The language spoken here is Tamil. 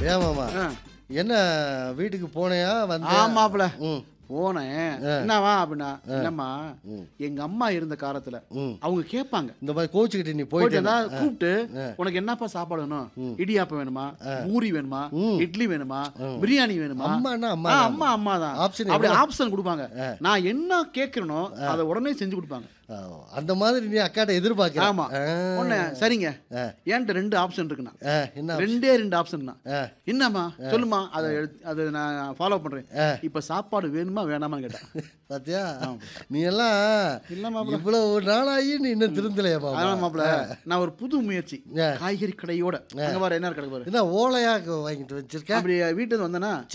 ஏமாமா ஆ. என்ன வீட்டுக்கு போனையா வந்து ஆமாப்ல ம் போனேன் என்னவா அப்படின்னா என்னம்மா எங்க அம்மா இருந்த காலத்துல ம். அவங்க கேட்பாங்க இந்த மாதிரி கோச்சுக்கிட்டு நீ போயிட்டு போயிட்டு ஏதாவது கூப்பிட்டு உனக்கு என்னப்பா சாப்பாடு வேணும் இடியாப்பம் வேணுமா பூரி வேணுமா இட்லி வேணுமா பிரியாணி வேணுமா அம்மான்னா அம்மா ஆ, தான். அம்மா அம்மா தான் Option அப்படி ஆப்ஷன் கொடுப்பாங்க நான் என்ன கேட்கறனோ அதை உடனே செஞ்சு கொடுப்பாங்க ஆ, அந்த மாதிரி நீ அக்காட்ட எதிர்பார்க்கிற ஆமா ஆ, ஒண்ணு சரிங்க என்கிட்ட ரெண்டு ஆப்ஷன் இருக்குண்ணா ஆ, என்ன ரெண்டே ரெண்டு ஆப்ஷன் தான் ஆ. என்னம்மா சொல்லுமா அதை எடுத்து- அதை நான் ஃபாலோ பண்றேன் இப்ப சாப்பாடு வேணுமா வேணாமான்னு கேட்டேன் பாத்தியா நீ எல்லாம் இல்ல மாப்ள. இவ்வளவு நாளாகி நீ இன்னும் திருந்தலையா மாமா அதனால மாப்பிள நான் ஒரு புது முயற்சி ஆ. காய்கறி கடையோட அங்க பாரு என்ன கடை பாரு என்ன ஓலையா வாங்கிட்டு வச்சிருக்க அப்படி வீட்டுக்கு வந்தேன்னா